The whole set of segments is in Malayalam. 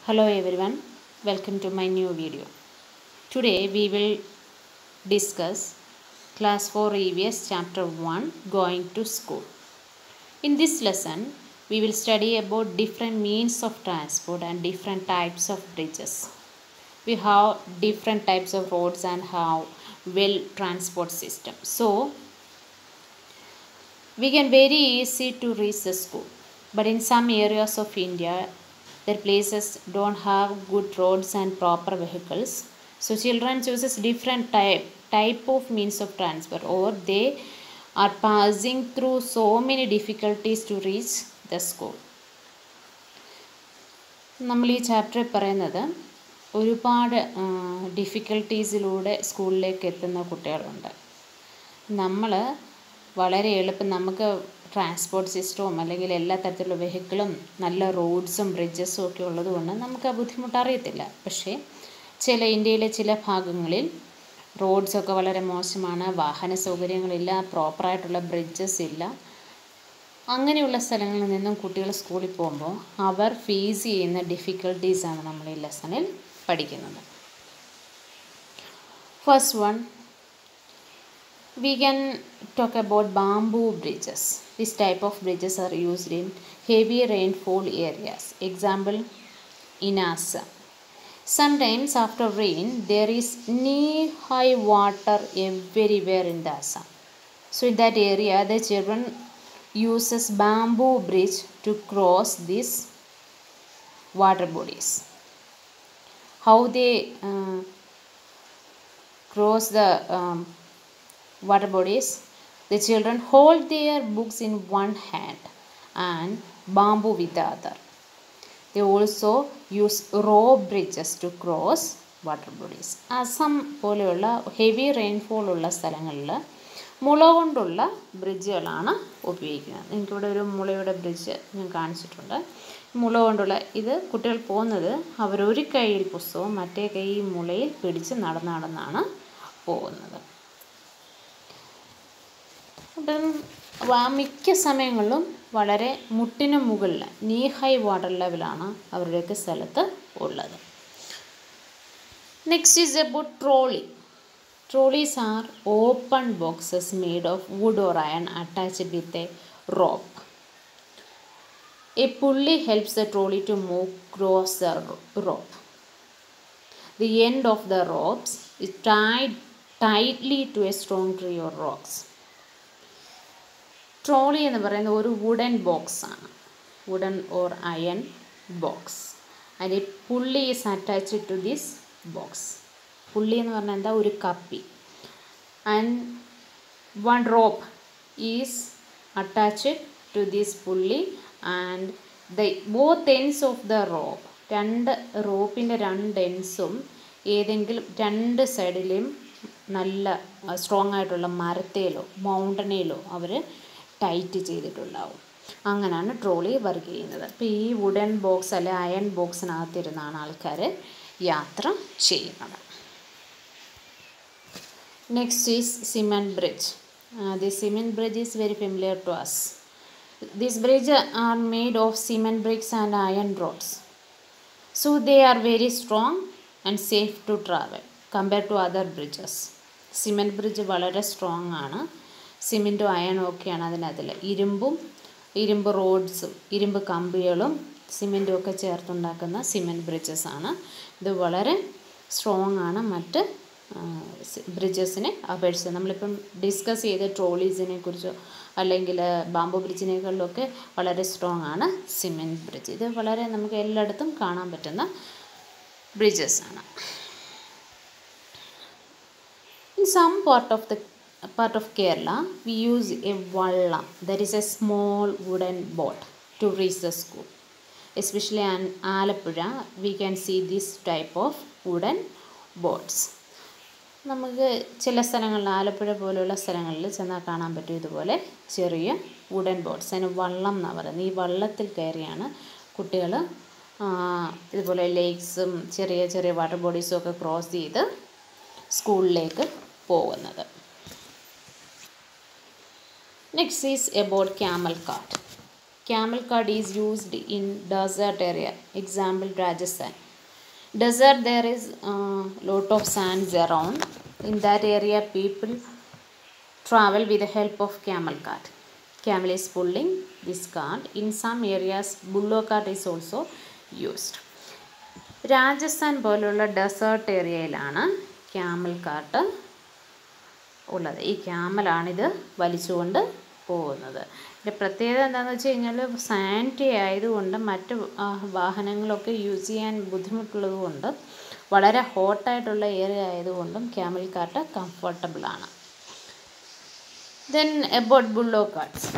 Hello everyone, welcome to my new video. Today we will discuss class 4 EVS chapter 1 going to school. In this lesson we will study about different means of transport and different types of bridges. We have different types of roads and have well transport system. So we can very easy to reach the school but in some areas of india their places don't have good roads and proper vehicles so children chooses different type type of means of transport or they are passing through so many difficulties to reach the school നമ്മൾ ഈ ചാപ്റ്ററിൽ പറയുന്നത് ഒരുപാട് ഡിഫിക്കൽട്ടീസിലൂടെ സ്കൂളിലേക്ക് എത്തുന്ന കുട്ടികളുണ്ട് നമ്മൾ വളരെ എളുപ്പം നമുക്ക് ട്രാൻസ്പോർട്ട് സിസ്റ്റവും അല്ലെങ്കിൽ എല്ലാ തരത്തിലുള്ള വെഹിക്കിളും നല്ല റോഡ്സും ബ്രിഡ്ജസും ഒക്കെ ഉള്ളതുകൊണ്ട് നമുക്ക് ആ ബുദ്ധിമുട്ട് അറിയത്തില്ല പക്ഷേ ചില ഇന്ത്യയിലെ ചില ഭാഗങ്ങളിൽ റോഡ്സൊക്കെ വളരെ മോശമാണ് വാഹന സൗകര്യങ്ങളില്ല പ്രോപ്പറായിട്ടുള്ള ബ്രിഡ്ജസ് ഇല്ല അങ്ങനെയുള്ള സ്ഥലങ്ങളിൽ നിന്നും കുട്ടികൾ സ്കൂളിൽ പോകുമ്പോൾ അവർ ഫേസ് ചെയ്യുന്ന ഡിഫിക്കൽട്ടീസാണ് നമ്മൾ ഈ ലെസണിൽ പഠിക്കുന്നത് first one we can talk about bamboo bridges this type of bridges are used in heavy rainfall areas example in assam sometimes after rain there is knee high water everywhere in the assam so in that area the children uses bamboo bridge to cross these water bodies how they uh, cross the um, water bodies the children hold their books in one hand and bamboo with the other they also use rope bridges to cross water bodies Assam പോലെയുള്ള ഹെവി റെയിൻഫോൾ ഉള്ള സ്ഥലങ്ങളിൽ മുള കൊണ്ടുള്ള ബ്രിഡ്ജുകളാണ് ഉപയോഗിക്കുന്നത് എനിക്കിവിടെ ഒരു മുളയുടെ ബ്രിഡ്ജ് ഞാൻ കാണിച്ചിട്ടുണ്ട് മുള കൊണ്ടുള്ള ഇത് കുട്ടികൾ പോകുന്നത് അവരൊരു കൈയിൽ പുസ്തകവും മറ്റേ കൈ മുളയിൽ പിടിച്ച് നടന്ന് നടന്നാണ് പോകുന്നത് അപ്പം മിക്ക സമയങ്ങളിലും വളരെ മുട്ടിന് മുകളിൽ നീ ഹൈ വാട്ടർ ലെവലാണ് അവരുടെയൊക്കെ സ്ഥലത്ത് ഉള്ളത് next is about trolley trolleys are open boxes made of wood or iron attached with a rope a pulley helps the trolley to move cross the rope the end of the ropes is tied tightly to a strong tree or rocks trolley എന്ന് പറയുന്നത് ഒരു വുഡൻ ബോക്സ് ആണ് വുഡൻ ഓർ അയൺ ബോക്സ് അതിൽ pulley is attached to this box pulley എന്ന് പറഞ്ഞാൽ എന്താ ഒരു കപ്പി and one rope is attached to this pulley and the both ends of the rope രണ്ട് റോപ്പിൻ്റെ രണ്ട് എൻഡ്സും ഏതെങ്കിലും രണ്ട് സൈഡിലും നല്ല സ്ട്രോങ് ആയിട്ടുള്ള മരത്തേലോ മൗണ്ടനയിലോ അവർ ടൈറ്റ് ചെയ്തിട്ടുണ്ടാവും അങ്ങനെയാണ് ട്രോളി വർക്ക് ചെയ്യുന്നത് അപ്പോൾ ഈ വുഡൻ ബോക്സ് അല്ലെ അയൺ ബോക്സിനകത്തിരുന്നാണ് ആൾക്കാർ യാത്ര ചെയ്യുന്നത് next is cement bridge the cement bridge is very familiar to us this bridge are made of cement bricks and iron rods so they are very strong and safe to travel compare to other bridges cement bridge വളരെ സ്ട്രോങ് ആണ് സിമെൻറ്റും അയണും ഒക്കെയാണ് അതിനകത്തിൽ ഇരുമ്പും ഇരുമ്പ് റോഡ്സും ഇരുമ്പ് കമ്പികളും സിമെൻറ്റും ഒക്കെ ചേർത്തുണ്ടാക്കുന്ന സിമെൻറ്റ് ബ്രിഡ്ജസ് ആണ് ഇത് വളരെ സ്ട്രോങ് ആണ് മറ്റ് ബ്രിഡ്ജസിനെ അപേക്ഷിച്ച് നമ്മളിപ്പം ഡിസ്കസ് ചെയ്ത ട്രോളീസിനെ കുറിച്ചോ അല്ലെങ്കിൽ ബാംബു ബ്രിഡ്ജിനേക്കാളിലൊക്കെ വളരെ സ്ട്രോങ് ആണ് സിമെൻറ്റ് ബ്രിഡ്ജ് ഇത് വളരെ നമുക്ക് എല്ലായിടത്തും കാണാൻ പറ്റുന്ന ബ്രിഡ്ജസ് ആണ് in some part of the part of Kerala, we use a vallam, that is a small wooden boat, to reach the school. Especially in Alappuzha, we can see this type of wooden boats. നമുക്ക് ചില സ്ഥലങ്ങളിൽ ആലപ്പുഴ പോലെയുള്ള സ്ഥലങ്ങളിൽ ചെന്നാൽ കാണാൻ പറ്റും ഇതുപോലെ ചെറിയ വുഡൻ ബോട്ട്സ് അതിന് വള്ളം എന്നാണ് പറയുന്നത് ഈ വള്ളത്തിൽ കയറിയാണ് കുട്ടികൾ ഇതുപോലെ ലേക്സും ചെറിയ ചെറിയ വാട്ടർ ബോഡീസും ഒക്കെ ക്രോസ് ചെയ്ത് സ്കൂളിലേക്ക് പോകുന്നത് Next is about camel cart. camel cart is used in desert area example rajasthan desert there is uh, lot of sands around in that area people travel with the help of camel cart camel is pulling this cart in some areas bullock cart is also used Rajasthan പോലുള്ള ഡെസേർട്ട് ഏരിയയിലാണ് ക്യാമൽ കാട്ട് ഉള്ളത് ഈ ക്യാമലാണിത് വലിച്ചുകൊണ്ട് പോകുന്നത് ഇതിൻ്റെ പ്രത്യേകത എന്താണെന്ന് വെച്ച് കഴിഞ്ഞാൽ സാൻറ്റി ആയതുകൊണ്ട് മറ്റ് ആ, വാഹനങ്ങളൊക്കെ യൂസ് ചെയ്യാൻ ബുദ്ധിമുട്ടുള്ളത് കൊണ്ട് വളരെ ഹോട്ടായിട്ടുള്ള ഏരിയ ആയതുകൊണ്ടും ക്യാമൽ കാട്ട് കംഫർട്ടബിളാണ് then about bullock carts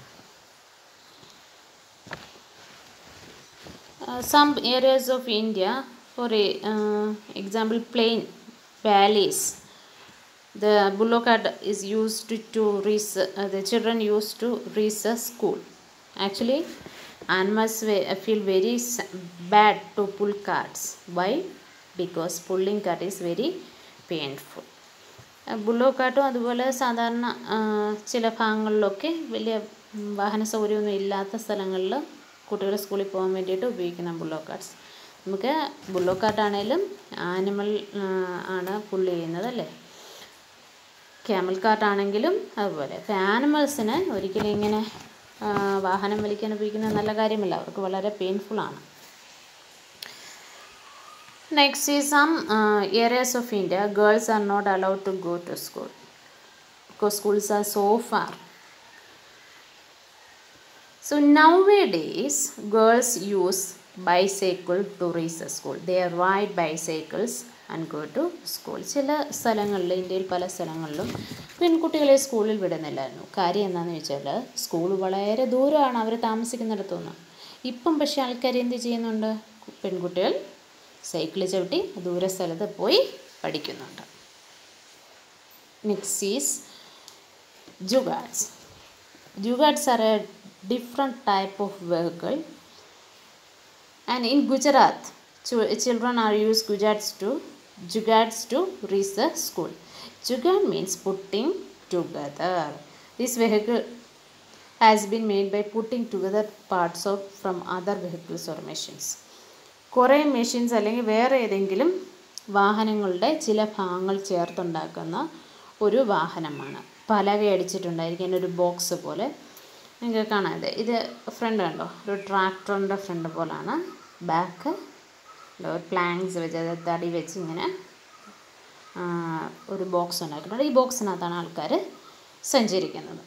Uh, some areas of India, for a, uh, example, plain valleys, the bullock cart is used to, to reach, uh, the children used to reach a school. Actually, animals ve- feel very s- bad to pull carts. Why? Because pulling cart is very painful. Bullock കാട്ടും അതുപോലെ സാധാരണ ആ, ചില ഭാഗങ്ങളിലൊക്കെ വലിയ ഉം, വാഹന സൗകര്യമൊന്നും ഇല്ലാത്ത സ്ഥലങ്ങളിൽ കുട്ടികൾ സ്കൂളിൽ പോകാൻ വേണ്ടിയിട്ട് ഉപയോഗിക്കുന്ന ബുള്ളോ കാർട്സ് നമുക്ക് ബുള്ളോ കാർട്ടാണേലും ആനിമൽ ആണ് പുള്ളി ചെയ്യുന്നത് അല്ലേ ക്യാമൽ കാർട്ടാണെങ്കിലും അതുപോലെ അപ്പോൾ ആനിമൽസിന് ഒരിക്കലും ഇങ്ങനെ ആ, വാഹനം വലിക്കാൻ ഉപയോഗിക്കുന്നത് നല്ല കാര്യമല്ല അവർക്ക് വളരെ പെയിൻഫുള്ളാണ് Next is some uh, areas of India, girls are not allowed to go to school because schools are so far. So nowadays, girls use bicycle to reach the school. They ride bicycles and go to school. ചില സ്ഥലങ്ങളിൽ ഇന്ത്യയിൽ പല സ്ഥലങ്ങളിലും പെൺകുട്ടികളെ സ്കൂളിൽ വിടുന്നില്ലായിരുന്നു കാര്യം എന്താണെന്ന് വെച്ചാൽ സ്കൂൾ വളരെ ദൂരമാണ് അവർ താമസിക്കുന്നിടത്തുനിന്ന് ഇപ്പം പക്ഷേ ആൾക്കാർ എന്ത് ചെയ്യുന്നുണ്ട് പെൺകുട്ടികൾ സൈക്കിൾ ചവിട്ടി ദൂര സ്ഥലത്ത് പോയി പഠിക്കുന്നുണ്ട് next is jugaads jugaads are a different type of vehicle and in Gujarat chu- children are used Gujarats to Jugads to reach the school. Jugad means putting together. This vehicle has been made by putting together parts of from other vehicles or machines. കുറേ മെഷീൻസ് അല്ലെങ്കിൽ വേറെ ഏതെങ്കിലും വാഹനങ്ങളുടെ ചില ഭാഗങ്ങൾ ചേർത്തുണ്ടാക്കുന്ന ഒരു വാഹനമാണ് പലക അടിച്ചിട്ടുണ്ടായിരിക്കും അതിൻ്റെ ഒരു ബോക്സ് പോലെ നിങ്ങൾക്ക് കാണാം ഇത് ഇത് ഫ്രണ്ട് കണ്ടോ ഒരു ട്രാക്ടറിൻ്റെ ഫ്രണ്ട് പോലാണ് ബാക്ക് ഒരു പ്ലാങ്സ് വെച്ച് അത് തടി വെച്ച് ഇങ്ങനെ ആ, ഒരു ബോക്സ് ഉണ്ടാക്കിയിട്ടുണ്ട് ഈ ബോക്സിനകത്താണ് ആൾക്കാർ സഞ്ചരിക്കുന്നത്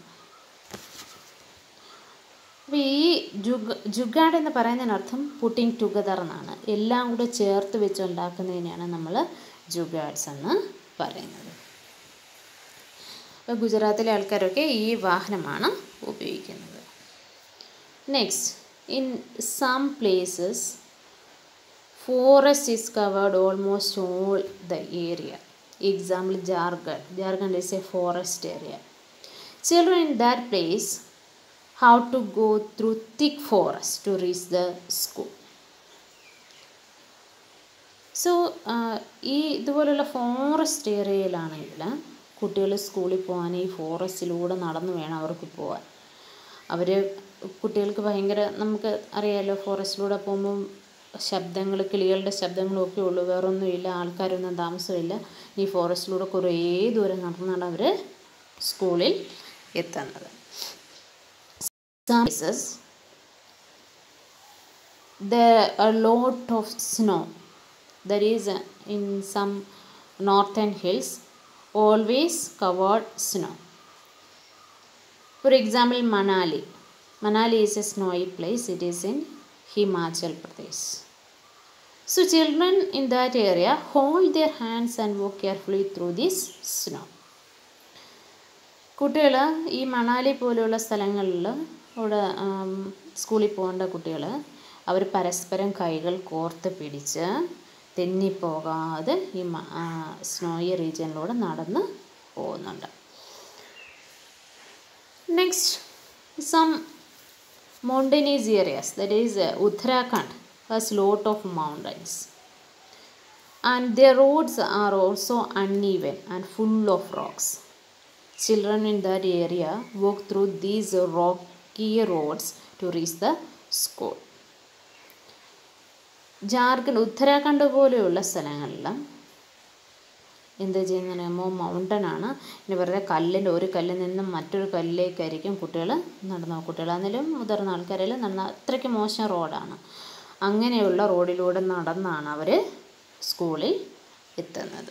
അപ്പോൾ ഈ ജുഗ ജുഗാഡ് എന്ന് പറയുന്നതിനർത്ഥം പുട്ടിങ് ടുഗദർ എന്നാണ് എല്ലാം കൂടെ ചേർത്ത് വെച്ച് ഉണ്ടാക്കുന്നതിനെയാണ് നമ്മൾ ജുഗാഡ്സ് എന്ന് പറയുന്നത് അപ്പോൾ ഗുജറാത്തിലെ ആൾക്കാരൊക്കെ ഈ വാഹനമാണ് ഉപയോഗിക്കുന്നത് next in some places forest is covered almost all the area example Jharkhand Jharkhand is a forest area children in that place how to go through thick forest to reach the school so ഈ ഇതുപോലുള്ള ഫോറസ്റ്റ് ഏരിയയിലാണെങ്കിൽ കുട്ടികൾ സ്കൂളിൽ പോകാൻ ഈ ഫോറസ്റ്റിലൂടെ നടന്നു വേണം അവർക്ക് പോകാൻ അവർ കുട്ടികൾക്ക് ഭയങ്കര നമുക്ക് അറിയാമല്ലോ ഫോറസ്റ്റിലൂടെ പോകുമ്പം ശബ്ദങ്ങൾ കിളികളുടെ ശബ്ദങ്ങളും ഒക്കെ ഉള്ളൂ വേറൊന്നുമില്ല ആൾക്കാരൊന്നും താമസമില്ല ഈ ഫോറസ്റ്റിലൂടെ കുറേ ദൂരം നടന്നാണ് അവർ സ്കൂളിൽ എത്തുന്നത് Some places there are a lot of snow that is uh, in some northern hills always covered snow for example manali manali is a snowy place it is in himachal pradesh so children in that area hold their hands and walk carefully through this snow കുട്ടികൾ ഈ മണാലി പോലെയുള്ള സ്ഥലങ്ങളിൽ ഇവിടെ ആം, സ്കൂളിൽ പോകേണ്ട കുട്ടികൾ അവർ പരസ്പരം കൈകൾ കോർത്ത് പിടിച്ച് തെന്നിപ്പോകാതെ ഈ സ്നോയി റീജിയനിലൂടെ നടന്ന് പോകുന്നുണ്ട് next some mountainous areas that is uh, uttarakhand has lot of mountains and their roads are also uneven and full of rocks children in that area walk through these rocky roads to reach the school Jharkhand Uttarakhand പോലെയുള്ള സ്ഥലങ്ങളിൽ എന്ത് ചെയ്യുന്ന പറയുമ്പോൾ മൗണ്ടൻ ആണ് ഇനി വെറുതെ കല്ലിൻ്റെ ഒരു കല്ലിൽ നിന്നും മറ്റൊരു കല്ലിലേക്കായിരിക്കും കുട്ടികൾ നടന്നു കുട്ടികളാണെങ്കിലും മുതിർന്ന ആൾക്കാരെല്ലാം നടന്ന അത്രയ്ക്ക് മോശം റോഡാണ് അങ്ങനെയുള്ള റോഡിലൂടെ നടന്നാണ് അവർ സ്കൂളിൽ എത്തുന്നത്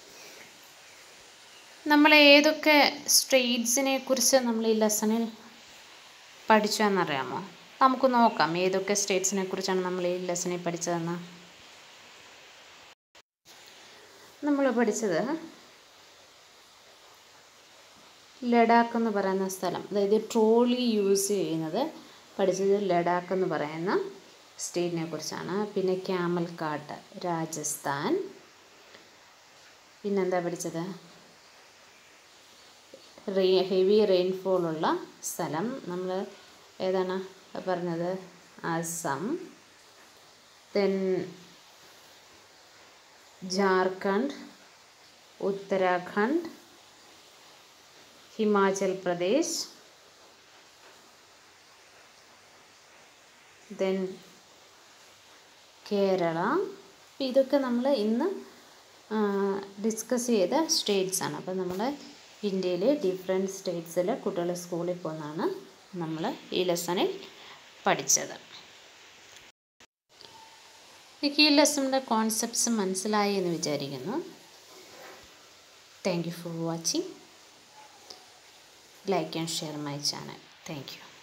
നമ്മൾ ഏതൊക്കെ സ്ട്രീറ്റ്സിനെ കുറിച്ച് നമ്മൾ ഈ ലെസണിൽ പഠിച്ചതെന്നറിയാമോ നമുക്ക് നോക്കാം ഏതൊക്കെ സ്റ്റേറ്റ്സിനെ കുറിച്ചാണ് നമ്മൾ ഈ ലെസണിൽ പഠിച്ചതെന്ന് നമ്മൾ പഠിച്ചത് ലഡാക്ക് എന്ന് പറയുന്ന സ്ഥലം അതായത് ട്രോളി യൂസ് ചെയ്യുന്നത് പഠിച്ചത് ലഡാക്ക് എന്ന് പറയുന്ന സ്റ്റേറ്റിനെ കുറിച്ചാണ് പിന്നെ ക്യാമൽ കാട്ട് രാജസ്ഥാൻ പിന്നെന്താ പഠിച്ചത് റെയി ഹെവി റെയിൻഫോൾ ഉള്ള സ്ഥലം നമ്മൾ ഏതാണ് പറഞ്ഞത് അസം ദെൻ ജാർഖണ്ഡ് ഉത്തരാഖണ്ഡ് ഹിമാചൽ പ്രദേശ് ദെൻ കേരള അപ്പോൾ ഇതൊക്കെ നമ്മൾ ഇന്ന് ഡിസ്കസ് ചെയ്ത സ്റ്റേറ്റ്സ് ആണ് അപ്പോൾ നമ്മൾ ഇന്ത്യയിലെ ഡിഫറെൻറ്റ് സ്റ്റേറ്റ്സിൽ കുട്ടികൾ സ്കൂളിൽ പോകുന്നതാണ് നമ്മൾ ഈ ലെസണിൽ പഠിച്ചത് എനിക്ക് ഈ ലെസണിൻ്റെ കോൺസെപ്റ്റ്സ് മനസ്സിലായി എന്ന് വിചാരിക്കുന്നു thank you for watching like and share my channel thank U